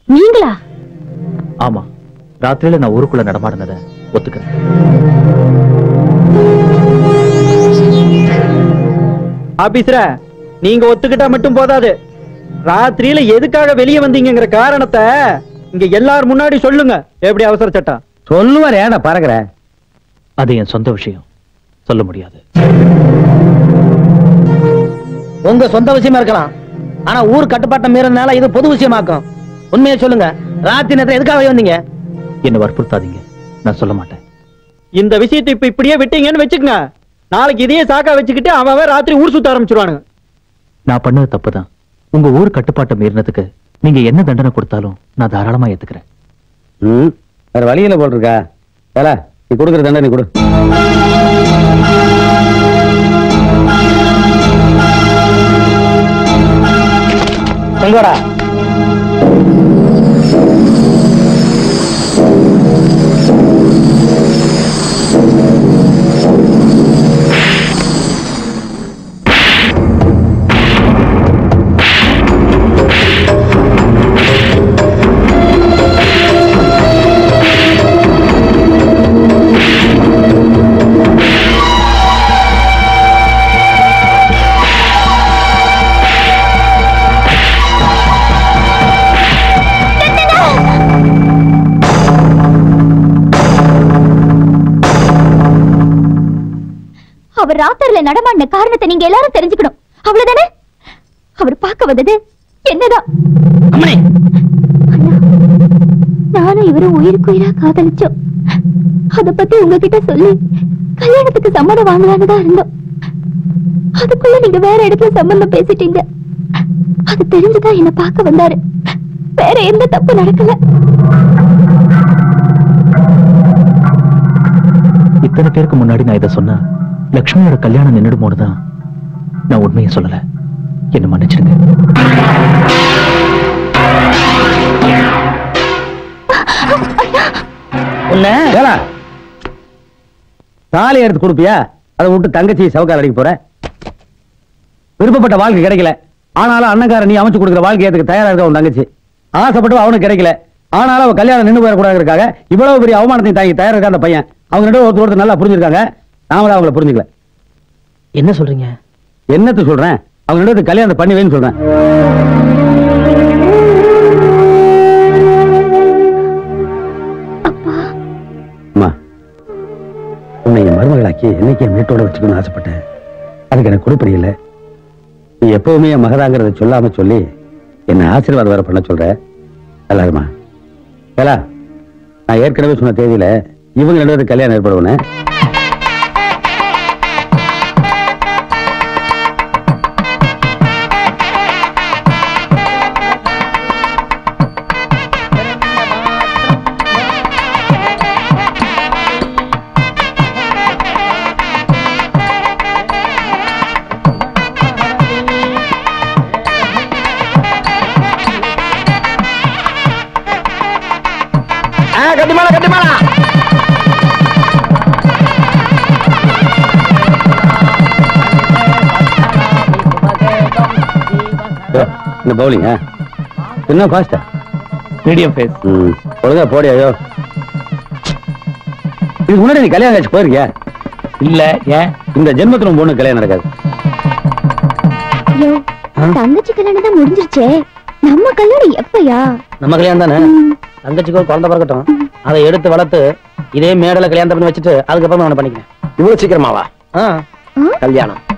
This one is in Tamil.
நீங்களா ஆமா ராத்திரியில நான் ஊருக்குள்ள நடமாடினத ஒத்துக்கிறேன் ஆபீசர நீங்க ஒத்துக்கிட்டா மட்டும் போதாது ராத்திரியில எதுக்காக வெளியே வந்தீங்கங்கிற காரணத்தை இங்க எல்லார் முன்னாடி சொல்லுங்க எப்படி அவசர சட்டம் சொல்லுவார் ஏடா பறக்குற அது என் சொந்த விஷயம் சொல்ல முடியாது உங்க சொந்த விஷயமா இருக்கலாம் ஆனா ஊர் கட்டுப்பாட்டை மீறதுனால இது பொது விஷயமாக்கும் உண்மையை சொல்லுங்க ராத்திரி நேரத்துல எதுக்காக வெளிய வந்தீங்க என்ன வற்புறுத்தாதீங்க நான் சொல்ல மாட்டேன் இந்த விஷயத்தை இப்ப இப்படியே விட்டீங்கன்னு வச்சுக்கங்க நாளைக்கு இதையே சாக்கா வச்சுக்கிட்டு அவன் அவன் ராத்திரி ஊர் சுத்த ஆரம்பிச்சிருவானுங்க நான் பண்ணது தப்புதான் உங்க ஊர் கட்டுப்பாட்டை மீறினதுக்கு நீங்க என்ன தண்டனை கொடுத்தாலும் நான் தாராளமா ஏத்துக்கிறேன் ம் வேற வழியில போட்டிருக்கா வேலை நீ கொடுக்குற தண்டனை கொடு செங்கோடா அவர் ராத்திரில நடமாடின காரணத்தை நீங்க எல்லாரும் தெரிஞ்சுக்கணும் அவ்வளவுதானே அவர் பார்க்க வந்தது என்னதான் அம்மனே அண்ணா நானும் இவரும் உயிருக்கு உயிரா காதலிச்சோம் அத பத்தி உங்ககிட்ட சொல்லி கல்யாணத்துக்கு சம்மதம் வாங்கலான்னு தான் இருந்தோம் அதுக்குள்ள நீங்க வேற இடத்துல சம்பந்தம் பேசிட்டீங்க அது தெரிஞ்சுதான் என்ன பார்க்க வந்தாரு வேற எந்த தப்பு நடக்கல இத்தனை பேருக்கு முன்னாடி நான் இதை சொன்னா லக்ஷ்மியோட கல்யாணம் நின்றுடுமோன்னு தான் நான் உண்மையை சொல்லல என்ன மன்னிச்சிடுங்க உன்ன வேலை தாலி எடுத்து கொடுப்பியா அதை விட்டு தங்கச்சி சவுக்கார அடிக்க போற விருப்பப்பட்ட வாழ்க்கை கிடைக்கல ஆனாலும் அண்ணக்கார நீ அமைச்சு கொடுக்குற வாழ்க்கை ஏத்துக்க தயாரா இருக்க உன் தங்கச்சி ஆசைப்பட்டு அவனுக்கு கிடைக்கல ஆனாலும் அவன் கல்யாணம் நின்று போயிடக்கூடாதுக்காக இவ்வளவு பெரிய அவமானத்தையும் தாங்கி தயாரா இருக்க அந்த பையன் அவங்க ரெண்டு ஒருத்தர் ஒருத்தர் நல்லா புரிஞ்சிருக்காங்க நாம தான் அவங்கள புரிஞ்சுக்கல என்ன சொல்றீங்க என்னத்த சொல்றேன் அவங்க ரெண்டு பேரும் கல்யாணம் பண்ணி வைன்னு சொல்றேன் அம்மா உன்னை என் மருமகளாக்கி என்னைக்கு என் வீட்டோட வச்சுக்கணும்னு ஆசைப்பட்டேன் அதுக்கு எனக்கு கொடுப்படி இல்லை நீ எப்பவுமே என் மகதாங்கிறத சொல்லாம சொல்லி என்னை ஆசீர்வாதம் வேற பண்ண சொல்ற எல்லாருமா ஏலா நான் ஏற்கனவே சொன்ன தேதியில இவங்க ரெண்டு பேரும் கல்யாணம் ஏற்படுவனே கட்டிமாலா கட்டிமாலா இந்த பவுலிங் என்ன ஃபாஸ்டா மீடியம் ஃபேஸ் ம் ஒழுங்கா போடி ஐயோ இதுக்கு முன்னாடி நீ கல்யாணம் ஆச்சு போயிருக்கியா இல்ல ஏன் இந்த ஜென்மத்துல உன் பொண்ணு கல்யாணம் நடக்காது ஐயோ தங்கச்சி கல்யாணம் தான் முடிஞ்சிருச்சே நம்ம கல்யாணம் எப்பயா நம்ம கல்யாணம் தானே தங்கச்சிக்கு ஒரு குழந்தை பிறக்கட்டும் அதை எடுத்து வளர்த்து இதே மேடல கல்யாணம் பண்ணி வச்சுட்டு அதுக்கப்புறம் அவனை பண்ணிக்கிறேன் இவ்வளவு சீக்கிரமாவா ஆ ஆ? கல்யாணம்